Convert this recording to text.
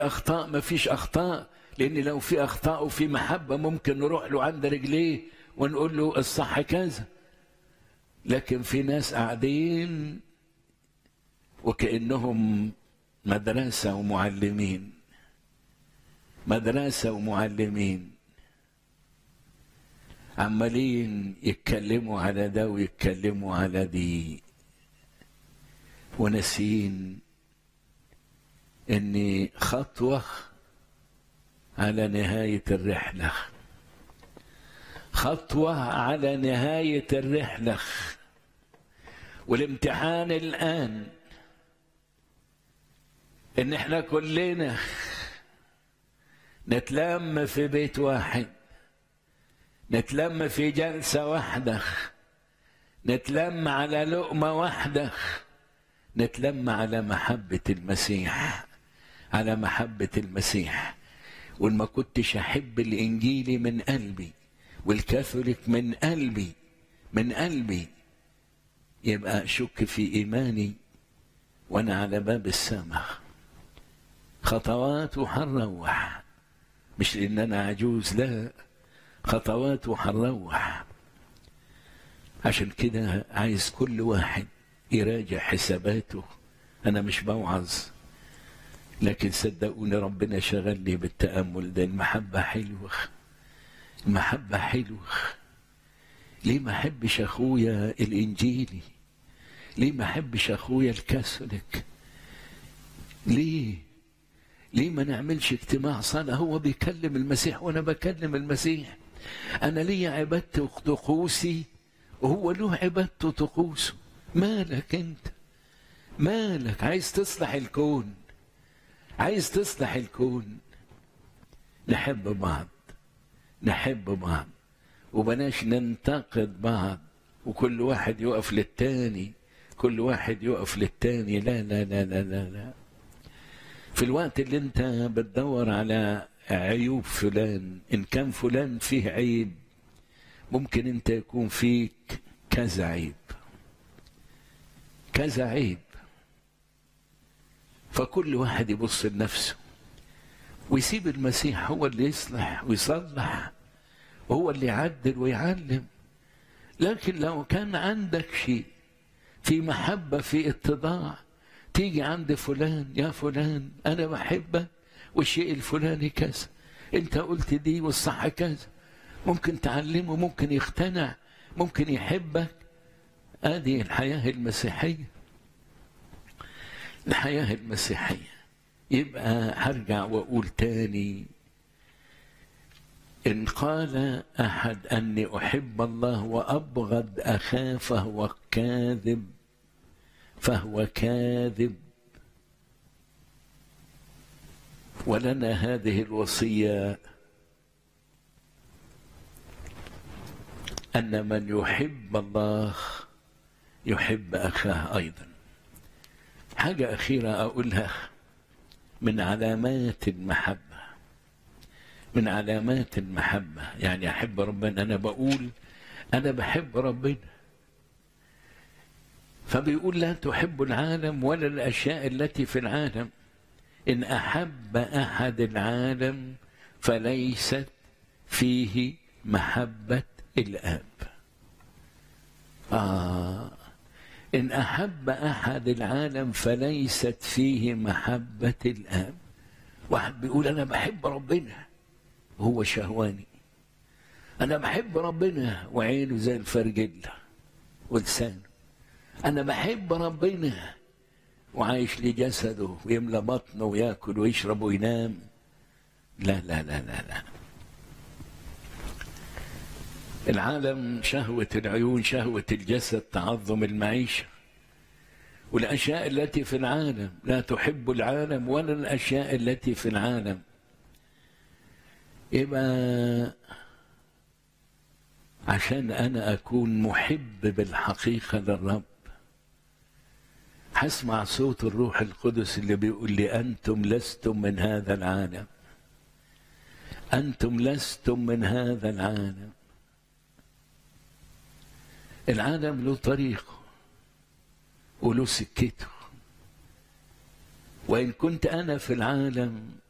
اخطاء ما فيش اخطاء لان لو في اخطاء وفي محبه ممكن نروح له عند رجليه ونقول له الصح كذا لكن في ناس قاعدين وكانهم مدرسه ومعلمين مدرسه ومعلمين عمالين يتكلموا على ده ويتكلموا على دي وناسين ان خطوه على نهايه الرحله خطوه على نهايه الرحله والامتحان الان ان احنا كلنا نتلم في بيت واحد نتلم في جلسه واحده نتلم على لقمه واحده نتلم على محبه المسيح على محبه المسيح وان ما كنتش احب الانجيلي من قلبي والكاثوليك من قلبي من قلبي يبقى اشك في ايماني وانا على باب السماء خطوات وهنروح مش لان انا عجوز لا خطوات وهنروح عشان كده عايز كل واحد يراجع حساباته انا مش بوعظ لكن صدقوني ربنا شغلني بالتامل ده المحبه حلوه المحبه حلوه ليه ما احبش اخويا الانجيلي ليه ما احبش اخويا الكاثوليك ليه ليه ما نعملش اجتماع صلاة هو بيكلم المسيح وانا بكلم المسيح انا ليا عبادتي وطقوسي وهو له عبادته وطقوسه مالك انت مالك عايز تصلح الكون عايز تصلح الكون نحب بعض نحب بعض وبلاش ننتقد بعض وكل واحد يقف للتاني كل واحد يقف للتاني لا لا لا لا لا, لا. في الوقت اللي انت بتدور على عيوب فلان ان كان فلان فيه عيب ممكن انت يكون فيك كذا عيب كذا عيب فكل واحد يبص لنفسه ويسيب المسيح هو اللي يصلح ويصلح وهو اللي يعدل ويعلم لكن لو كان عندك شيء في محبة في اتضاع تيجي عند فلان يا فلان أنا بحبك والشيء الفلاني كذا أنت قلت دي والصح كذا ممكن تعلمه ممكن يقتنع ممكن يحبك هذه الحياة المسيحية الحياة المسيحية يبقى هرجع وأقول تاني إن قال أحد أني أحب الله وأبغض أخاه فهو كاذب فهو كاذب ولنا هذه الوصية أن من يحب الله يحب أخاه أيضا حاجة أخيرة أقولها من علامات المحبة من علامات المحبة يعني أحب ربنا أنا بقول أنا بحب ربنا فبيقول لا تحب العالم ولا الأشياء التي في العالم إن أحب أحد العالم فليست فيه محبة الآب آه إن أحب أحد العالم فليست فيه محبة الآب واحد بيقول أنا بحب ربنا هو شهواني أنا بحب ربنا وعينه زي الفرجلة ولسانه أنا بحب ربنا وعايش لجسده ويملى بطنه وياكل ويشرب وينام لا لا لا لا لا العالم شهوة العيون شهوة الجسد تعظم المعيشة والأشياء التي في العالم لا تحب العالم ولا الأشياء التي في العالم يبقى عشان أنا أكون محب بالحقيقة للرب هسمع صوت الروح القدس اللي بيقول لي أنتم لستم من هذا العالم أنتم لستم من هذا العالم العالم له طريقه وله سكته وإن كنت أنا في العالم